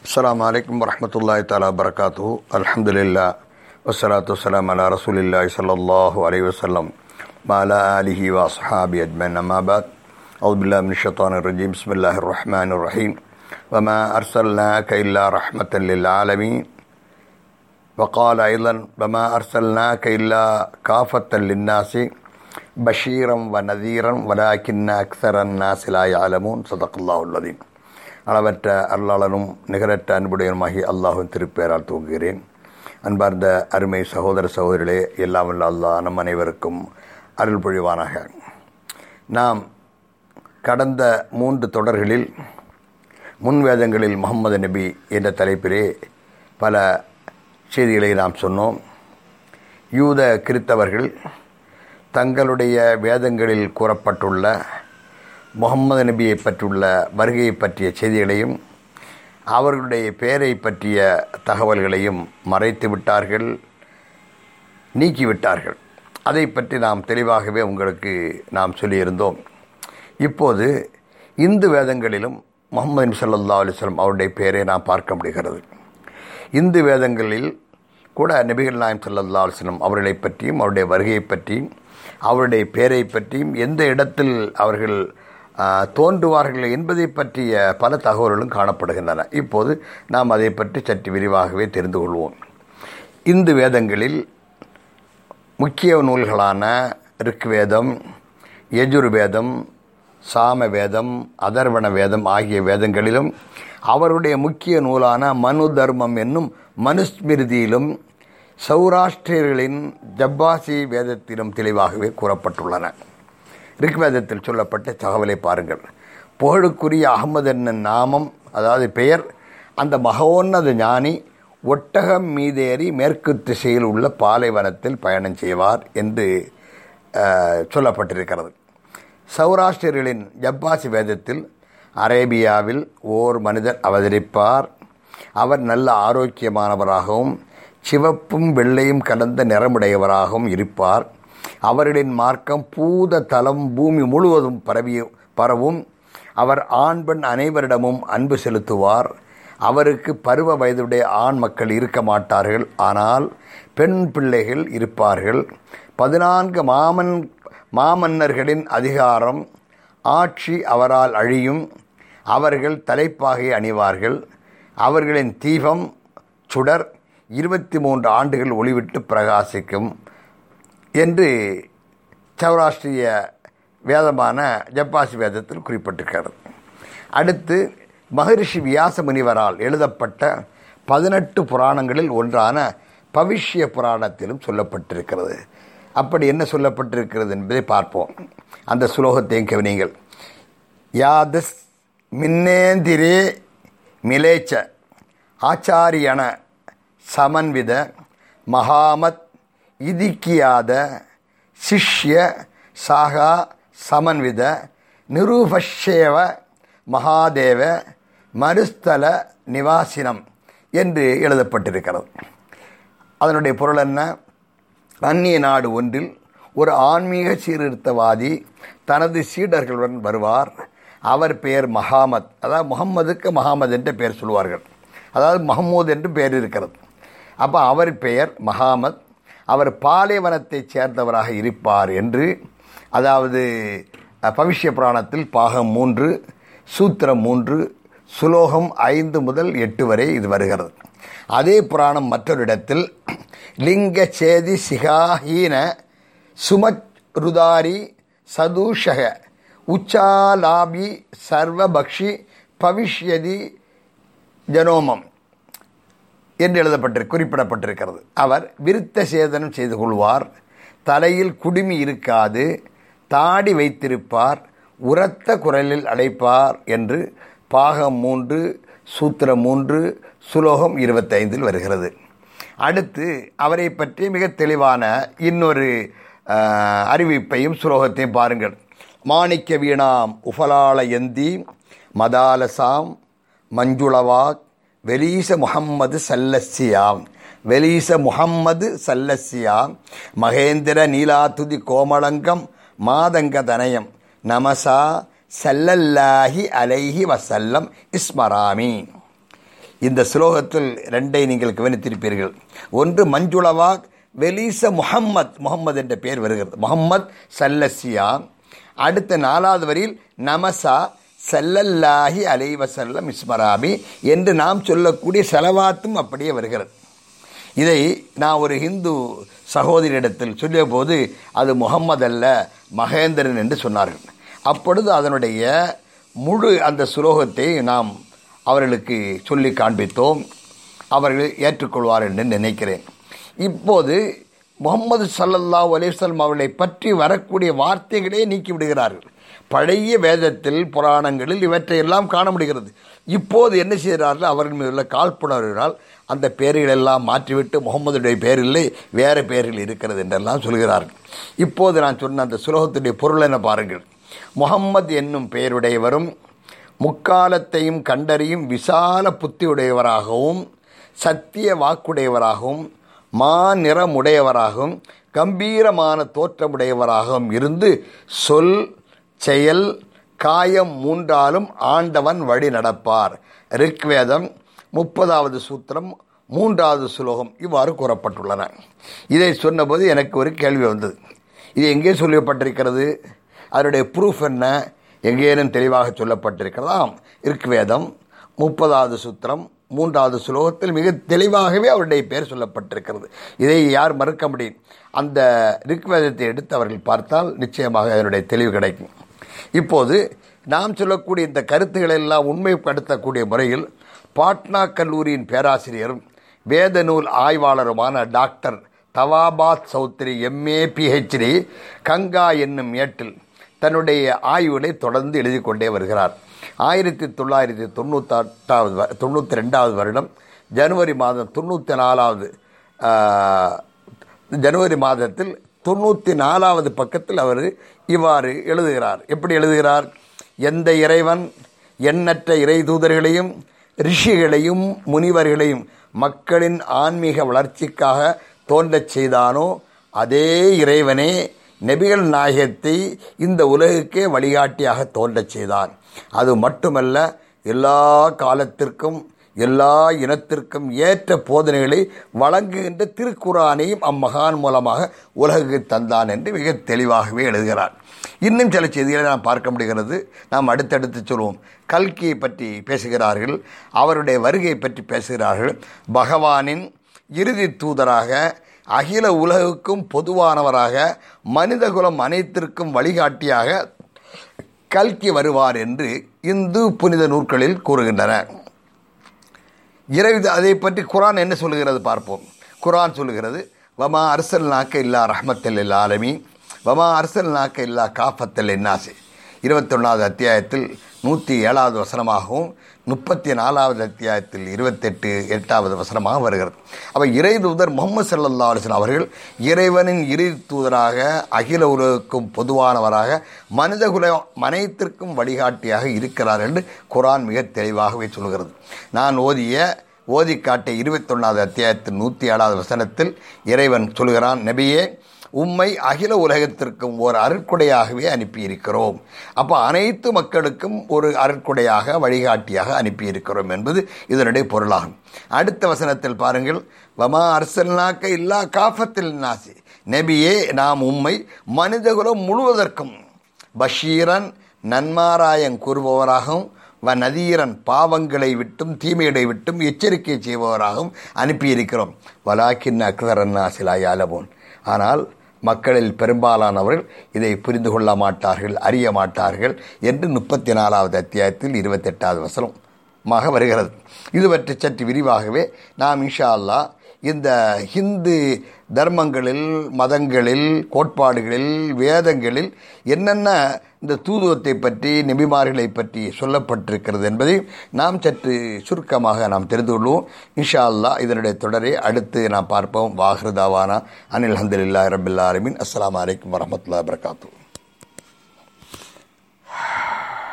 السلام عليكم ورحمة الله تعالى وبركاته الحمد لله والصلاة والسلام على رسول الله صلى الله عليه وسلم وعلى آله وأصحابه أجمعين أما بعد أعوذ بالله من الشيطان الرجيم بسم الله الرحمن الرحيم وما أرسلناك إلا رحمة للعالمين وقال أيضا وما أرسلناك إلا كافة للناس بشيرا ونذيرا ولكن أكثر الناس لا يعلمون صدق الله العظيم அளவற்ற அருளாளனும் நிகரற்ற அன்புடையனுமாகி அல்லாஹுவின் திருப்பெயரால் தூங்குகிறேன் அன்பார்ந்த அருமை சகோதர சகோதரிகளே எல்லாம் வல்ல அல்லாஹ் நம் அனைவருக்கும் அருள் பொழிவானாக நாம் கடந்த மூன்று தொடர்களில் முன்வேதங்களில் முகமது நபி என்ற தலைப்பிலே பல செய்திகளை நாம் சொன்னோம் யூத கிறித்தவர்கள் தங்களுடைய வேதங்களில் கூறப்பட்டுள்ள முகம்மது நபியை பற்றியுள்ள வருகையை பற்றிய செய்திகளையும் அவர்களுடைய பெயரை பற்றிய தகவல்களையும் மறைத்து விட்டார்கள் நீக்கிவிட்டார்கள் அதை பற்றி நாம் தெளிவாகவே உங்களுக்கு நாம் சொல்லியிருந்தோம் இப்போது இந்து வேதங்களிலும் முகமது நபி சல்லா அலிஸ்லம் அவருடைய பெயரை நாம் பார்க்க முடிகிறது இந்து வேதங்களில் கூட நபிகள் நாயம் சல்லா அலிஸ்லம் அவர்களை பற்றியும் அவருடைய வருகையை பற்றியும் அவருடைய பெயரை பற்றியும் எந்த இடத்தில் அவர்கள் தோன்றுவார்கள் என்பதை பற்றிய பல தகவல்களும் காணப்படுகின்றன இப்போது நாம் அதை பற்றி சற்று விரிவாகவே தெரிந்து கொள்வோம் இந்து வேதங்களில் முக்கிய நூல்களான ரிக்வேதம் யஜுர்வேதம் சாம வேதம் அதர்வண வேதம் ஆகிய வேதங்களிலும் அவருடைய முக்கிய நூலான மனு தர்மம் என்னும் மனுஸ்மிருதியிலும் சௌராஷ்டிரியர்களின் ஜப்பாசி வேதத்திலும் தெளிவாகவே கூறப்பட்டுள்ளன ரிக்வேதத்தில் சொல்லப்பட்ட தகவலை பாருங்கள் புகழுக்குரிய அகமது என்னும் நாமம் அதாவது பெயர் அந்த மகோன்னத ஞானி ஒட்டகம் மீதேறி மேற்கு திசையில் உள்ள பாலைவனத்தில் பயணம் செய்வார் என்று சொல்லப்பட்டிருக்கிறது சௌராஷ்டிரியர்களின் ஜப்பாசி வேதத்தில் அரேபியாவில் ஓர் மனிதர் அவதரிப்பார் அவர் நல்ல ஆரோக்கியமானவராகவும் சிவப்பும் வெள்ளையும் கலந்த நிறமுடையவராகவும் இருப்பார் அவர்களின் மார்க்கம் பூத தலம் பூமி முழுவதும் பரவி பரவும் அவர் ஆண் பெண் அனைவரிடமும் அன்பு செலுத்துவார் அவருக்கு பருவ வயதுடைய ஆண் மக்கள் இருக்க மாட்டார்கள் ஆனால் பெண் பிள்ளைகள் இருப்பார்கள் பதினான்கு மாமன் மாமன்னர்களின் அதிகாரம் ஆட்சி அவரால் அழியும் அவர்கள் தலைப்பாகை அணிவார்கள் அவர்களின் தீபம் சுடர் இருபத்தி மூன்று ஆண்டுகள் ஒளிவிட்டு பிரகாசிக்கும் என்று சௌராஷ்டிரிய வேதமான ஜப்பாசி வேதத்தில் குறிப்பிட்டிருக்கிறது அடுத்து மகரிஷி வியாச முனிவரால் எழுதப்பட்ட பதினெட்டு புராணங்களில் ஒன்றான பவிஷ்ய புராணத்திலும் சொல்லப்பட்டிருக்கிறது அப்படி என்ன சொல்லப்பட்டிருக்கிறது என்பதை பார்ப்போம் அந்த சுலோகத்தையும் கவனிங்கள் யாதஸ் மின்னேந்திரே மிலேச்ச ஆச்சாரியன சமன்வித மகாமத் இதிக்கியாத சிஷ்ய சாகா சமன்வித நிரூபஷேவ மகாதேவ மருஸ்தல நிவாசினம் என்று எழுதப்பட்டிருக்கிறது அதனுடைய பொருள் என்ன அந்நிய நாடு ஒன்றில் ஒரு ஆன்மீக சீர்திருத்தவாதி தனது சீடர்களுடன் வருவார் அவர் பெயர் மகாமத் அதாவது முகம்மதுக்கு மகாமது என்று பெயர் சொல்வார்கள் அதாவது மஹமூத் என்று பெயர் இருக்கிறது அப்போ அவர் பெயர் மகாமத் அவர் பாலைவனத்தைச் சேர்ந்தவராக இருப்பார் என்று அதாவது பவிஷ்ய புராணத்தில் பாகம் மூன்று சூத்திரம் மூன்று சுலோகம் ஐந்து முதல் எட்டு வரை இது வருகிறது அதே புராணம் மற்றொரு இடத்தில் லிங்க சேதி சிகாஹீன சுமருதாரி சதூஷக உச்சாலாபி சர்வபக்ஷி பவிஷ்யதி ஜனோமம் என்று எழுதப்பட்டு குறிப்பிடப்பட்டிருக்கிறது அவர் விருத்த சேதனம் செய்து கொள்வார் தலையில் குடுமி இருக்காது தாடி வைத்திருப்பார் உரத்த குரலில் அடைப்பார் என்று பாகம் மூன்று சூத்திரம் மூன்று சுலோகம் இருபத்தைந்தில் வருகிறது அடுத்து அவரை பற்றி மிக தெளிவான இன்னொரு அறிவிப்பையும் சுலோகத்தையும் பாருங்கள் மாணிக்க வீணாம் உபலாள எந்தி மதாலசாம் மஞ்சுளவாக் வெலீச முகம்மது சல்லசியாம் வெலீச முகம்மது சல்லசியாம் மகேந்திர நீலாத்துதி கோமளங்கம் மாதங்க தனயம் நமசா சல்லல்லாஹி அலைஹி வசல்லம் இஸ்மராமி இந்த ஸ்லோகத்தில் ரெண்டை நீங்கள் கவனித்திருப்பீர்கள் ஒன்று மஞ்சுளவா வெலீச முஹம்மத் முகம்மது என்ற பெயர் வருகிறது முகம்மது சல்லசியா அடுத்த நாலாவது வரியில் நமசா சல்லல்லாஹி அலைவசல்லம் இஸ்மராபி என்று நாம் சொல்லக்கூடிய செலவாத்தும் அப்படியே வருகிறது இதை நான் ஒரு இந்து சகோதரியிடத்தில் சொல்லிய போது அது முகம்மது அல்ல மகேந்திரன் என்று சொன்னார்கள் அப்பொழுது அதனுடைய முழு அந்த சுலோகத்தை நாம் அவர்களுக்கு சொல்லி காண்பித்தோம் அவர்கள் ஏற்றுக்கொள்வார் என்று நினைக்கிறேன் இப்போது முகமது சல்லல்லா அலிஸ்லாம் அவர்களை பற்றி வரக்கூடிய வார்த்தைகளே நீக்கி விடுகிறார்கள் பழைய வேதத்தில் புராணங்களில் இவற்றையெல்லாம் காண முடிகிறது இப்போது என்ன செய்கிறார்கள் அவர்கள் மீது உள்ள காழ்ப்புணர்வினால் அந்த பெயர்கள் எல்லாம் மாற்றிவிட்டு முகமதுடைய பெயர் இல்லை வேறு பெயர்கள் இருக்கிறது என்றெல்லாம் சொல்கிறார்கள் இப்போது நான் சொன்ன அந்த சுலோகத்துடைய பொருள் என பாருங்கள் முகம்மது என்னும் பெயருடையவரும் முக்காலத்தையும் கண்டறியும் விசால புத்தியுடையவராகவும் சத்திய வாக்குடையவராகவும் மா நிறமுடையவராகவும் கம்பீரமான தோற்றமுடையவராகவும் இருந்து சொல் செயல் காயம் மூன்றாலும் ஆண்டவன் வழி நடப்பார் ரிக்வேதம் முப்பதாவது சூத்திரம் மூன்றாவது சுலோகம் இவ்வாறு கூறப்பட்டுள்ளன இதை சொன்னபோது எனக்கு ஒரு கேள்வி வந்தது இது எங்கே சொல்லப்பட்டிருக்கிறது அதனுடைய ப்ரூஃப் என்ன எங்கேனும் தெளிவாக சொல்லப்பட்டிருக்கிறதாம் ரிக்வேதம் முப்பதாவது சூத்திரம் மூன்றாவது சுலோகத்தில் மிக தெளிவாகவே அவருடைய பெயர் சொல்லப்பட்டிருக்கிறது இதை யார் மறுக்க முடியும் அந்த ரிக்வேதத்தை எடுத்து அவர்கள் பார்த்தால் நிச்சயமாக அதனுடைய தெளிவு கிடைக்கும் இப்போது நாம் சொல்லக்கூடிய இந்த கருத்துக்களை எல்லாம் உண்மைப்படுத்தக்கூடிய முறையில் பாட்னா கல்லூரியின் பேராசிரியரும் வேத நூல் ஆய்வாளருமான டாக்டர் தவாபாத் சௌத்ரி எம்ஏ பிஹெச்டி கங்கா என்னும் ஏட்டில் தன்னுடைய ஆய்வுகளை தொடர்ந்து எழுதி கொண்டே வருகிறார் ஆயிரத்தி தொள்ளாயிரத்தி தொண்ணூத்தாட்டாவது தொண்ணூற்றி ரெண்டாவது வருடம் ஜனவரி மாதம் தொண்ணூற்றி நாலாவது ஜனவரி மாதத்தில் தொண்ணூற்றி நாலாவது பக்கத்தில் அவர் இவ்வாறு எழுதுகிறார் எப்படி எழுதுகிறார் எந்த இறைவன் எண்ணற்ற இறை தூதர்களையும் ரிஷிகளையும் முனிவர்களையும் மக்களின் ஆன்மீக வளர்ச்சிக்காக தோன்றச் செய்தானோ அதே இறைவனே நபிகள் நாயகத்தை இந்த உலகுக்கே வழிகாட்டியாக தோன்றச் செய்தான் அது மட்டுமல்ல எல்லா காலத்திற்கும் எல்லா இனத்திற்கும் ஏற்ற போதனைகளை வழங்குகின்ற திருக்குறானையும் அம்மகான் மூலமாக உலகுக்கு தந்தான் என்று மிக தெளிவாகவே எழுதுகிறார் இன்னும் சில செய்திகளை நாம் பார்க்க முடிகிறது நாம் அடுத்தடுத்து சொல்வோம் கல்கியை பற்றி பேசுகிறார்கள் அவருடைய வருகை பற்றி பேசுகிறார்கள் பகவானின் இறுதி தூதராக அகில உலகுக்கும் பொதுவானவராக மனிதகுலம் அனைத்திற்கும் வழிகாட்டியாக கல்கி வருவார் என்று இந்து புனித நூற்களில் கூறுகின்றன இறை அதை பற்றி குரான் என்ன சொல்லுகிறது பார்ப்போம் குரான் சொல்லுகிறது வமா அரசல் நாக்க இல்லா ரஹமத்தல் இல்லா ஆலமி வமா அரசல் நாக்க இல்லா காஃபத்தல் என்னாசி இருபத்தொன்னாவது அத்தியாயத்தில் நூற்றி ஏழாவது வசனமாகவும் முப்பத்தி நாலாவது அத்தியாயத்தில் இருபத்தெட்டு எட்டாவது வசனமாக வருகிறது அப்போ இறை தூதர் முகமது சல்லா அலிஸ்லாம் அவர்கள் இறைவனின் இறை தூதராக அகில உலகுக்கும் பொதுவானவராக மனிதகுல அனைத்திற்கும் வழிகாட்டியாக இருக்கிறார் என்று குரான் மிக தெளிவாகவே சொல்கிறது நான் ஓதிய ஓதி காட்டிய இருபத்தொன்னாவது அத்தியாயத்தில் நூற்றி ஏழாவது வசனத்தில் இறைவன் சொல்கிறான் நபியே உம்மை அகில உலகத்திற்கும் ஒரு அருட்கொடையாகவே அனுப்பியிருக்கிறோம் அப்போ அனைத்து மக்களுக்கும் ஒரு அருட்கொடையாக வழிகாட்டியாக அனுப்பியிருக்கிறோம் என்பது இதனுடைய பொருளாகும் அடுத்த வசனத்தில் பாருங்கள் வமா அரசல்னாக்க இல்லா காஃபத்தில் நாசி நபியே நாம் உம்மை மனிதகுலம் முழுவதற்கும் பஷீரன் நன்மாராயம் கூறுபவராகவும் வ நதீரன் பாவங்களை விட்டும் தீமைகளை விட்டும் எச்சரிக்கை செய்பவராகவும் அனுப்பியிருக்கிறோம் வலாக்கின் அக்தரன்னா சிலாயாலபோன் ஆனால் மக்களில் பெரும்பாலானவர்கள் இதை புரிந்து கொள்ள மாட்டார்கள் அறிய மாட்டார்கள் என்று முப்பத்தி நாலாவது அத்தியாயத்தில் இருபத்தெட்டாவது வசனமாக வருகிறது இது பற்றி சற்று விரிவாகவே நாம் இன்ஷா அல்லா இந்த ஹிந்து தர்மங்களில் மதங்களில் கோட்பாடுகளில் வேதங்களில் என்னென்ன இந்த தூதுவத்தை பற்றி நெபிமார்களை பற்றி சொல்லப்பட்டிருக்கிறது என்பதை நாம் சற்று சுருக்கமாக நாம் தெரிந்து கொள்வோம் இன்ஷா அல்லா இதனுடைய தொடரை அடுத்து நாம் பார்ப்போம் வாஹ்ருதாவானா அனில் ஹந்தில்லா ரபில்லா அரமின் அஸ்லாம் வலைக்கம் வரமத்துல்லா வரகாத்தூ